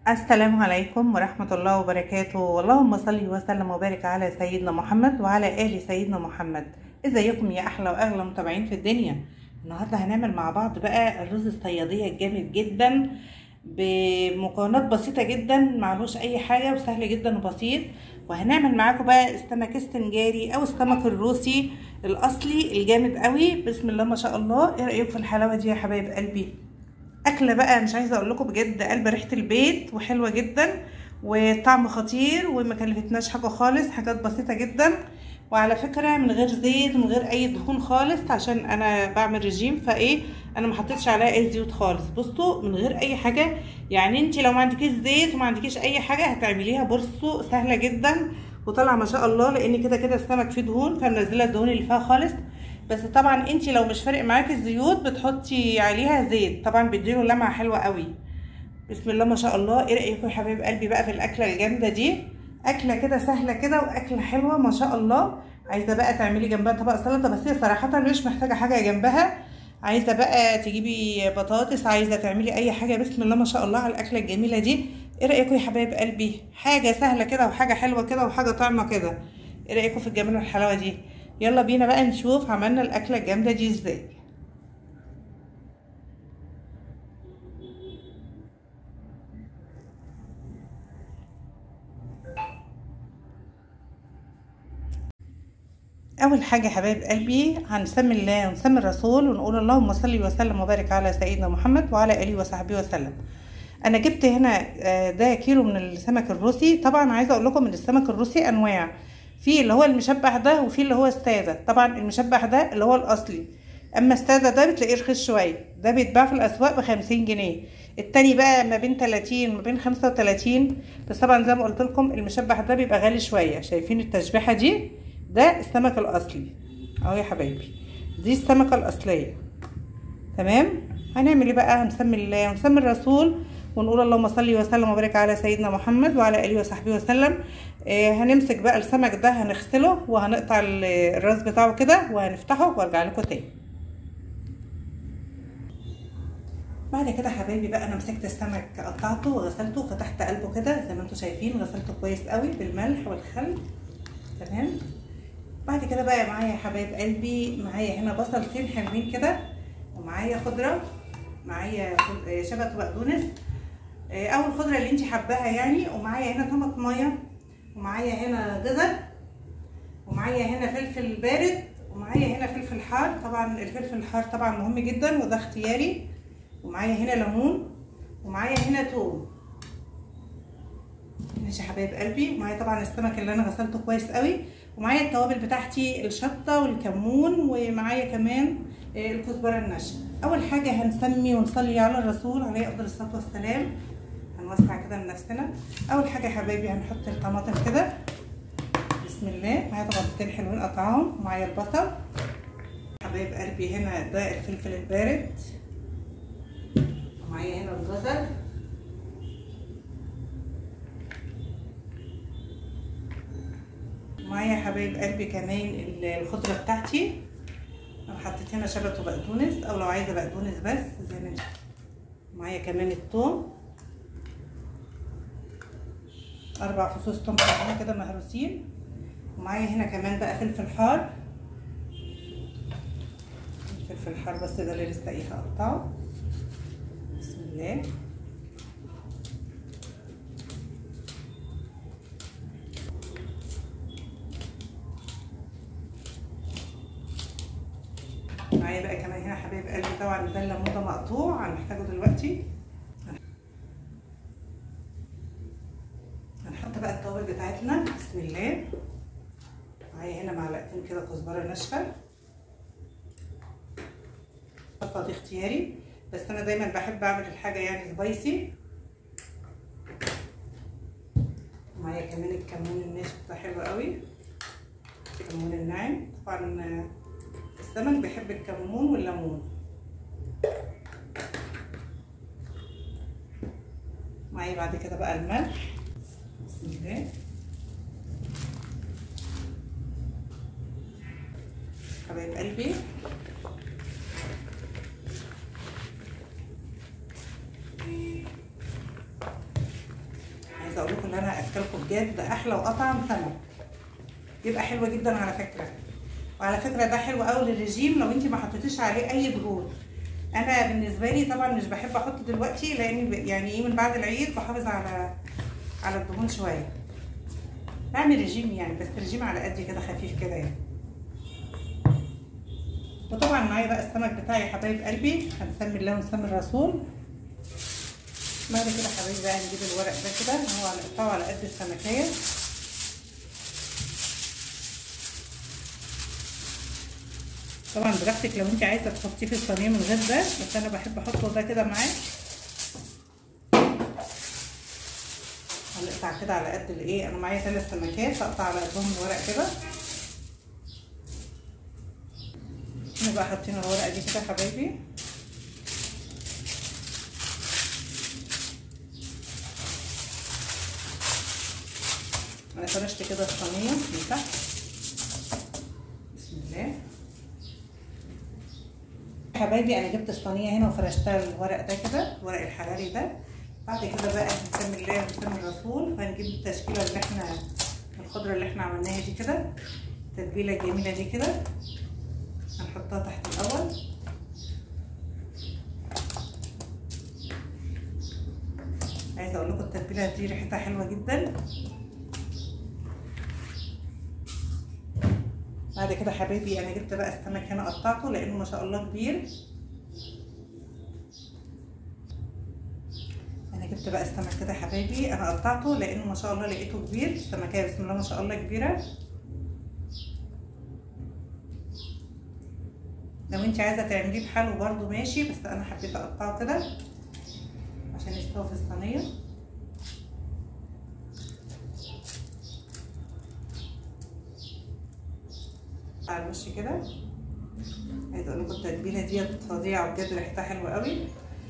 السلام عليكم ورحمة الله وبركاته اللهم صل وسلم وبارك على سيدنا محمد وعلى آل سيدنا محمد ازيكم يا أحلى وأغلى متابعين في الدنيا النهاردة هنعمل مع بعض بقى الرز الصيادية الجامد جدا بمكونات بسيطة جدا معلوش أي حاجة وسهل جدا وبسيط وهنعمل معاكم بقى السمك السنجاري أو السمك الروسي الأصلي الجامد قوي بسم الله ما شاء الله ايه رأيكم في الحلاوة دي يا حبايب قلبي اكله بقى مش عايزه اقول لكم بجد قلب ريحه البيت وحلوه جدا وطعم خطير وما كلفتناش حاجه خالص حاجات بسيطه جدا وعلى فكره من غير زيت ومن غير اي دهون خالص عشان انا بعمل رجيم فايه انا ما حطيتش عليها اي زيوت خالص بصوا من غير اي حاجه يعني انت لو ما عندكيش زيت وما عندكيش اي حاجه هتعمليها بصوا سهله جدا وطالعه ما شاء الله لان كده كده السمك فيه دهون فمنزله الدهون اللي فيها خالص بس طبعا انت لو مش فارق معاكي الزيوت بتحطي عليها زيت طبعا بيديله لمعه حلوه قوي بسم الله ما شاء الله ايه رايكم يا حبايب قلبي بقى في الاكله الجامده دي اكله كده سهله كده واكله حلوه ما شاء الله عايزه بقى تعملي جنبها طبق سلطه بس هي صراحه مش محتاجه حاجه جنبها عايزه بقى تجيبي بطاطس عايزه تعملي اي حاجه بسم الله ما شاء الله على الاكله الجميله دي ايه رايكم يا حبايب قلبي حاجه سهله كده وحاجه حلوه كده وحاجه طعمه كده ايه رايكم في الجمال والحلاوه دي يلا بينا بقى نشوف عملنا الاكله الجامده دي ازاي اول حاجه يا حبايب قلبي هنسمي الله ونسمي الرسول ونقول اللهم صل وسلم وبارك على سيدنا محمد وعلى اله وصحبه وسلم انا جبت هنا ده كيلو من السمك الروسي طبعا عايزه اقول لكم ان السمك الروسي انواع في اللي هو المشبع ده وفي اللي هو الساده طبعا المشبع ده اللي هو الاصلي اما الساده ده بتلاقيه رخيص شويه ده بيتباع في الاسواق بخمسين جنيه التاني بقى ما بين تلاتين ما بين خمسة وتلاتين بس طبعا زي ما قلت لكم المشبع ده بيبقى غالي شويه شايفين التشبيحه دي ده السمك الاصلي اهو يا حبايبي دي السمكه الاصليه تمام هنعمل ايه بقى هنسمي الله ونسمي الرسول ونقول اللهم صل وسلم وبارك على سيدنا محمد وعلى اله وصحبه وسلم آه هنمسك بقى السمك ده هنغسله وهنقطع الراس بتاعه كده وهنفتحه وارجع لكم تاني بعد كده حبايبي بقى انا مسكت السمك قطعته وغسلته وفتحت قلبه كده زي ما انتم شايفين غسلته كويس قوي بالملح والخل تمام بعد كده بقى معايا يا حبايب قلبي معايا هنا بصلتين حلوين كده ومعايا خضره معايا شبت وبقدونس او الخضره اللي انت حباها يعني ومعايا هنا طماطمايه ومعايا هنا جزر ومعايا هنا فلفل بارد ومعايا هنا فلفل حار طبعا الفلفل الحار طبعا مهم جدا وده اختياري ومعايا هنا ليمون ومعايا هنا توم ماشي يا حبايب قلبي ومعايا طبعا السمك اللي انا غسلته كويس قوي ومعايا التوابل بتاعتي الشطه والكمون ومعايا كمان الكزبره الناشفه اول حاجه هنسمي ونصلي على الرسول عليه افضل الصلاه والسلام هنوسع كده لنفسنا اول حاجه يا حبايبي هنحط الطماطم كده بسم الله معايا طماطمتين حلوين قطعهم ومعايا البصل حبايب قلبي هنا ده الفلفل البارد ومعايا هنا الجزر معايا يا حبايب قلبي كمان الخضره بتاعتي انا حطيت هنا شبت وبقدونس او لو عايزه بقدونس بس زي ما انت معايا كمان الثوم اربع فصوص ثوم حلوين كده مهروسين ومعايا هنا كمان بقى فلفل حار فلفل حار بس ده اللي لسه ايه هقطعه بسم الله معايا بقى كمان هنا حبايب قلبي طبعا ده الليمون ده مقطوع هنحتاجه دلوقتي هنحط بقى التوابل بتاعتنا بسم الله معايا هنا معلقتين كده كزبره ناشفه الشطه دي اختياري بس انا دايما بحب اعمل الحاجه يعني سبايسي معايا كمان الكمون الناشف ده حلو قوي الكمون الناعم طبعا السمك بيحب الكمون والليمون معايا بعد كده بقى الملح بسم الله حبايب قلبي عايزه اقول لكم ان انا اكلكم بجد ده احلى واطعم سمك بيبقى حلو جدا على فكره وعلى فكره ده حلو قوي للرجيم لو انت ما حطيتيش عليه اي دهون انا بالنسبه لي طبعا مش بحب احط دلوقتي لان يعني ايه من بعد العيد بحافظ على على الدهون شويه بعمل رجيم يعني بس رجيم على قد كده خفيف كده يعني وطبعا معايا بقى السمك بتاعي يا حبايب قلبي هنسمي الله ونسمي الرسول بعد كده حبايبي بقى نجيب الورق ده كده هو على قطعه على قد السمكيه طبعا براحتك لو انت عايزه تحطيه في الصينيه من غير ده بس انا بحب احطه ده كده معاه هنقطع كده على قد الايه انا معايا ثلاث سمكات هقطع على قدهم الورق كده هنا بقى حاطين الورقه دي كده يا حبايبي انا فرشت كده الصينيه من تحت بسم الله حبايبي انا جبت الصينيه هنا وفرشتها الورق ده كده الورق الحراري ده بعد كده بقى هنسمي الله ونسمي الرسول وهنجيب التشكيله اللي احنا الخضره اللي احنا عملناها دي كده التتبيله الجميله دي كده هنحطها تحت الاول عايزه اقول لكم التتبيله دي ريحتها حلوه جدا بعد كده حبايبي انا جبت بقى السمك هنا قطعته لانه ما شاء الله كبير انا جبت بقى السمك كده حبايبي انا قطعته لانه ما شاء الله لقيته كبير السمكيه بسم الله ما شاء الله كبيره لو انت عايزه تعمليه بحاله برده ماشي بس انا حبيت اقطعه كده عشان يستوي في الصينيه على الوش كده عايزه اقول لكم التتبيله ديت فظيعه بجد ريحتها حلوه قوي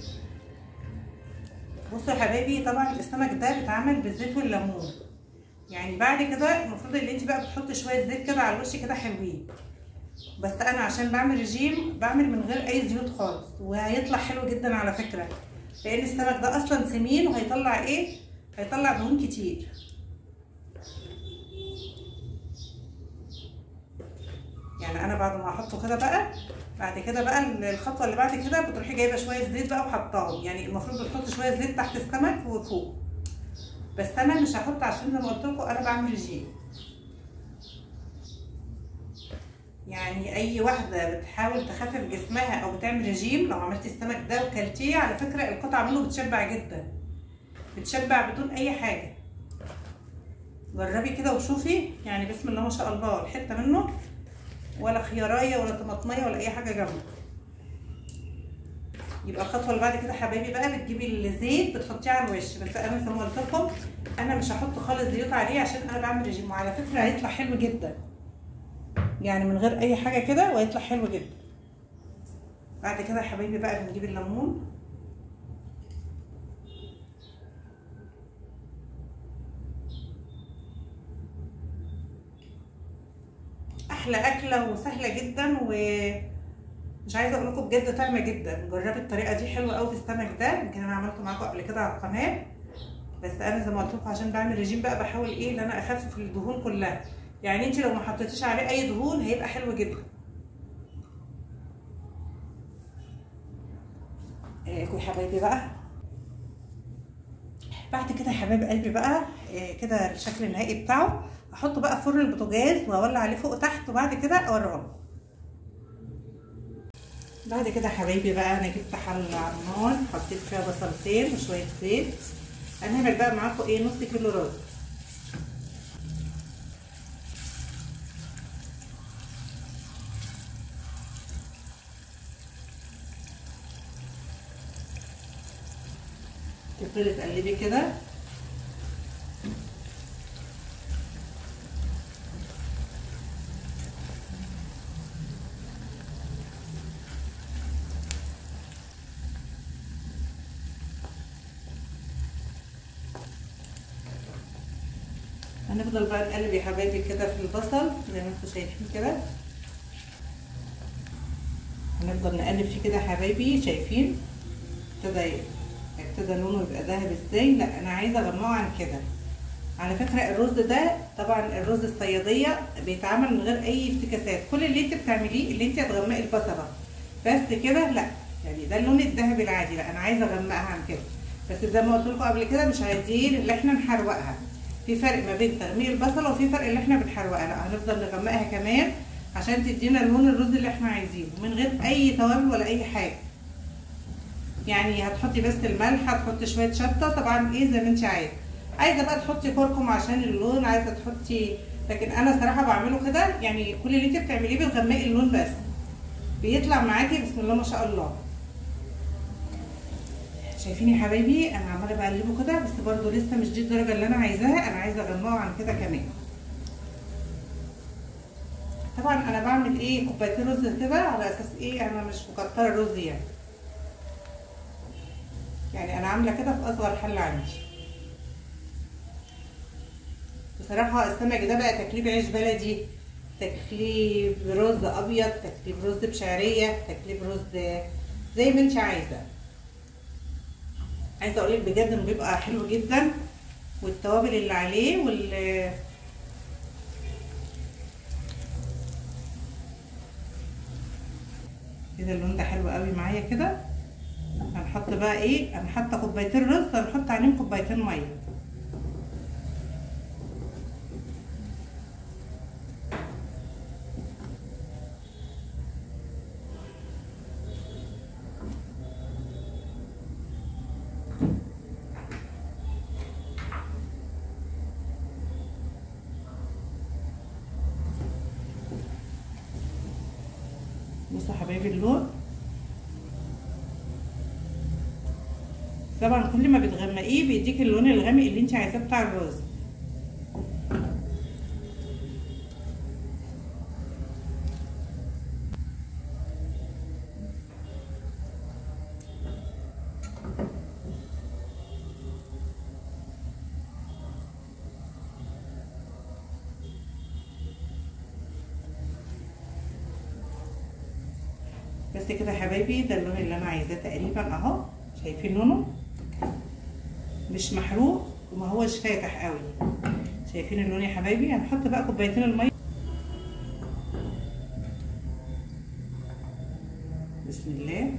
بصوا يا حبايبي طبعا السمك ده بيتعمل بالزيت والليمون يعني بعد كده المفروض ان انت بقى بتحطي شويه زيت كده على الوش كده حلوين بس انا عشان بعمل رجيم بعمل من غير اي زيوت خالص وهيطلع حلو جدا على فكره لان السمك ده اصلا سمين وهيطلع ايه هيطلع دهون كتير يعني انا بعد ما احطه كده بقى بعد كده بقى الخطوه اللي بعد كده بتروحي جايبه شويه زيت بقى وحطاهم يعني المفروض بتحط شويه زيت تحت السمك وفوق بس انا مش هحط عشان زي ما قلت لكم انا بعمل رجيم يعني اي واحده بتحاول تخفف جسمها او بتعمل رجيم لو عملتي السمك ده وكلتيه على فكره القطعه منه بتشبع جدا بتشبع بدون اي حاجه جربي كده وشوفي يعني بسم الله ما شاء الله الحته منه ولا خيارايه ولا طماطميه ولا اي حاجه جنبه يبقى الخطوه اللي بعد كده حبايبي بقى بتجيبي الزيت بتحطيه على الوش بس انا زي ما قلت لكم انا مش هحط خالص زيوت عليه عشان انا بعمل رجيم وعلى فكره هيطلع حلو جدا يعني من غير اي حاجه كده وهيطلع حلو جدا بعد كده يا حبايبي بقى بنجيب الليمون احلى اكله وسهله جدا ومش عايزه اقول لكم بجد طعمه جدا جربي الطريقه دي حلوه قوي في السمك ده يمكن انا عملته معاكم قبل كده على القناه بس انا زي ما قلت لكم عشان بعمل رجيم بقى بحاول ايه ان انا اخفف الدهون كلها يعني انت لو ما حطيتيش عليه اي دهون هيبقى حلو جدا ايه يا حبايبي بقى بعد كده يا حبايب قلبي بقى إيه كده الشكل النهائي بتاعه احطه بقى في فرن البوتاجاز واولع عليه فوق وتحت وبعد كده اوريه بعد كده يا حبايبي بقى انا جبت حله على النار حطيت فيها بصلتين وشويه زيت هنعمل بقى معاكم ايه نص كيلو رز تبتدي تقلبي كده هنفضل بقى نقلب يا حبايبي كده في البصل زي ما انتم شايفين كده هنفضل نقلب فيه كده يا حبايبي شايفين ابتدى ابتدى لونه يبقى ذهبي ازاي لا انا عايزه اغمقه عن كده على فكرة الرز ده طبعا الرز الصيادية بيتعمل من غير اي افتكاسات كل اللي انت بتعمليه اللي انت هتغمقي البصلة بس كده لا يعني ده اللون الذهبي العادي لا انا عايزة اغمقها عن كده بس زي ما قلت لكم قبل كده مش عايزين اللي احنا نحروقها في فرق ما بين تغميق البصلة وفي فرق اللي احنا بنحروقها لا هنفضل نغمقها كمان عشان تدينا لون الرز اللي احنا عايزينه من غير اي توابل ولا اي حاجة يعني هتحطي بس الملح هتحطي شوية شطة طبعا ايه زي ما انت عايزة عايزه بقى تحطي كركم عشان اللون عايزه تحطي لكن انا صراحه بعمله كده يعني كل اللي انت بتعمليه بتغمقي اللون بس بيطلع معاكي بسم الله ما شاء الله شايفين يا حبايبي انا عماله بقلبه كده بس برده لسه مش دي الدرجه اللي انا عايزاها انا عايزه اغمقه عن كده كمان طبعا انا بعمل ايه كوبايتين رز كده على اساس ايه انا مش مكتره الرز يعني يعني انا عامله كده في اصغر حله عندي بصراحة السمك ده بقى تكليب عيش بلدي تكليب رز ابيض تكليب رز بشعرية تكليب رز زي ما انت عايزة عايزة اقولك بجد انه بيبقى حلو جدا والتوابل اللي عليه وال كده اللون ده حلو قوي معايا كده هنحط بقى ايه انا حاطه كوبايتين رز هنحط عليهم كوبايتين ميه بصوا حبايبي اللون طبعا كل ما بتغمقيه بيديك اللون الغامق اللي انت عايزاه بتاع الرز بس كده يا حبايبي ده اللون اللي انا عايزاه تقريبا اهو شايفين لونه مش محروق وما هوش فاتح قوي شايفين اللون يا حبايبي هنحط بقى كوبايتين الميه بسم الله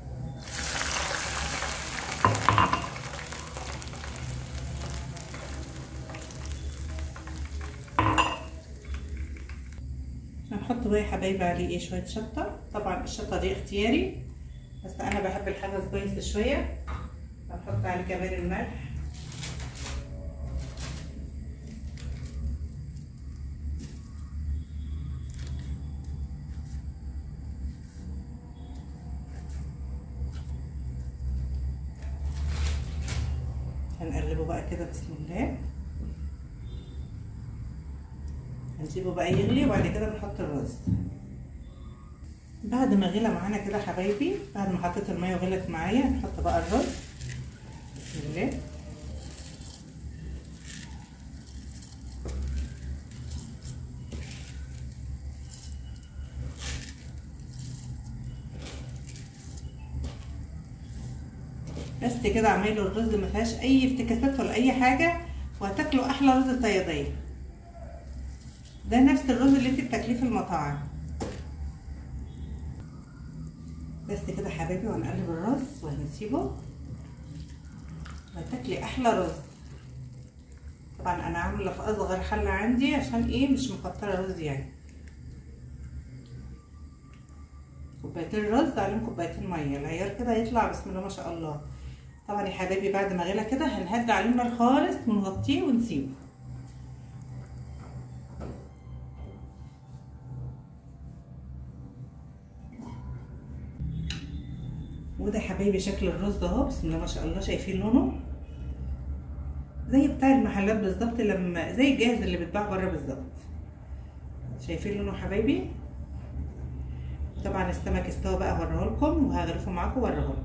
هنحط بقى يا حبايبي عليه ايه شويه شطه طبعا الشطه دي اختياري بس انا بحب الحاجه سبايسي شويه هنحط عليه كمان الملح هنقلبه بقى كده بسم الله هنسيبه بقى يغلي وبعد كده نحط الرز بعد ما غلى معانا كده حبايبي بعد ما حطيت الميه وغلت معايا نحط بقى الرز بسم الله بس كده اعملوا الرز ما فيهاش اي افتكاسات ولا اي حاجه وهتاكلوا احلى رز صياديه ده نفس الرز اللي انت بتاكليه في المطاعم بس كده حبايبي وهنقلب الرز وهنسيبه وهتاكلي احلى رز طبعا انا عامله في اصغر حله عندي عشان ايه مش مكتره رز يعني كوبايتين رز عليهم كوبايتين ميه العيار كده هيطلع بسم الله ما شاء الله طبعا يا حبايبي بعد ما غلى كده هنهدي عليه النار خالص ونغطيه ونسيبه وده حبايبي شكل الرز اهو بسم الله ما شاء الله شايفين لونه زي بتاع المحلات بالظبط لما زي الجاهز اللي بيتباع بره بالظبط شايفين لونه حبايبي طبعا السمك استوى بقى هوريه لكم وهغرفه معاكم واوريه لكم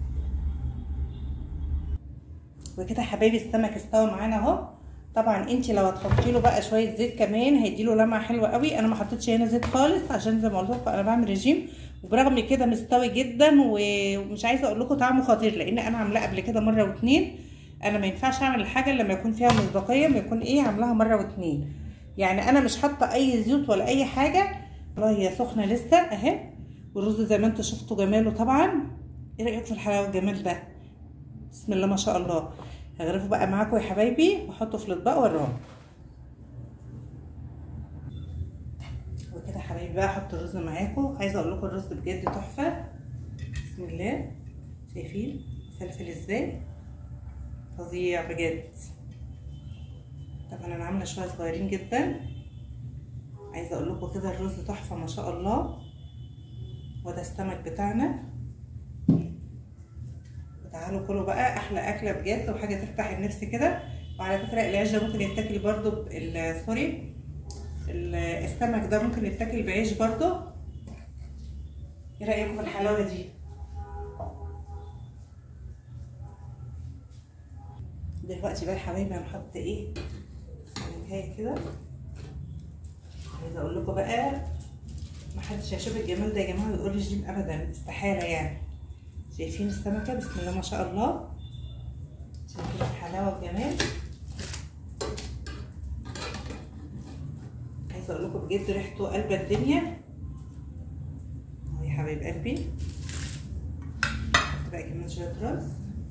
وكده حبايبي السمك استوى معانا اهو طبعا انت لو هتحطي له بقى شويه زيت كمان هيدي له لمعه حلوه قوي انا ما حطيتش هنا زيت خالص عشان زي ما قلت لكم انا بعمل رجيم وبرغم كده مستوي جدا ومش عايزه اقول لكم طعمه خطير لان انا عاملاه قبل كده مره واتنين انا ما ينفعش اعمل الحاجه إلا لما يكون فيها مصداقيه ما يكون ايه عاملاها مره واتنين يعني انا مش حاطه اي زيوت ولا اي حاجه والله هي سخنه لسه اهي والرز زي ما انتوا شفتوا جماله طبعا ايه رايكم في الحلاوه والجمال ده بسم الله ما شاء الله هغرفه بقى معاكم يا حبايبي واحطه في الاطباق واوراه وكده حبايبي بقى احط الرز معاكم عايزه اقول لكم الرز بجد تحفه بسم الله شايفين فلفل ازاي فظيع بجد طبعا انا عامله شويه صغيرين جدا عايزه اقول لكم كده الرز تحفه ما شاء الله وده السمك بتاعنا تعالوا كلوا بقى احلى اكله بجد وحاجه تفتح النفس كده وعلى فكره العيش ده ممكن يتاكل برده سوري السمك ده ممكن يتاكل بعيش برده ايه رايكم في الحلاوه دي دلوقتي بقى يا حبايبي هنحط ايه سمكايه كده عايزه اقول لكم بقى محدش هيشوف الجمال ده يا جماعه ويقول لي جيم ابدا استحاله يعني شايفين السمكه بسم الله ما شاء الله شايفين الحلاوه والجمال عايزه اقول لكم بجد ريحته قلب الدنيا اهو يا حبايب قلبي بقى كمان شويه رز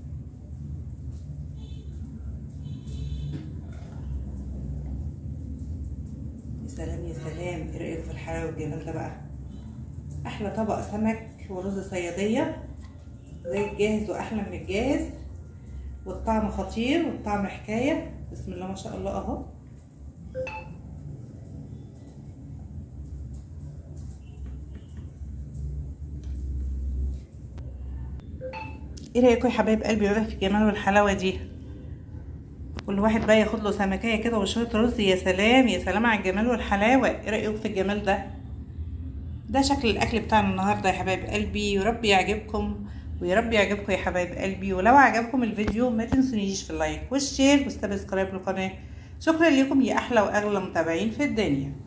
يا سلام يا سلام ايه رايك في الحلاوه والجمال ده بقى احلى طبق سمك ورز صياديه زي الجاهز واحلى من الجاهز والطعم خطير والطعم حكايه بسم الله ما شاء الله اهو ايه رايكم يا حبايب قلبي بقى في الجمال والحلاوه دي كل واحد بقى ياخد له سمكيه كده وشويه رز يا سلام يا سلام على الجمال والحلاوه ايه رايكم في الجمال ده ده شكل الاكل بتاعنا النهارده يا حبايب قلبي ورب يعجبكم ويا رب يعجبكم يا حبايب قلبي ولو عجبكم الفيديو ما تنسونيش في اللايك والشير والسبسكرايب للقناه شكرا لكم يا احلى واغلى متابعين في الدنيا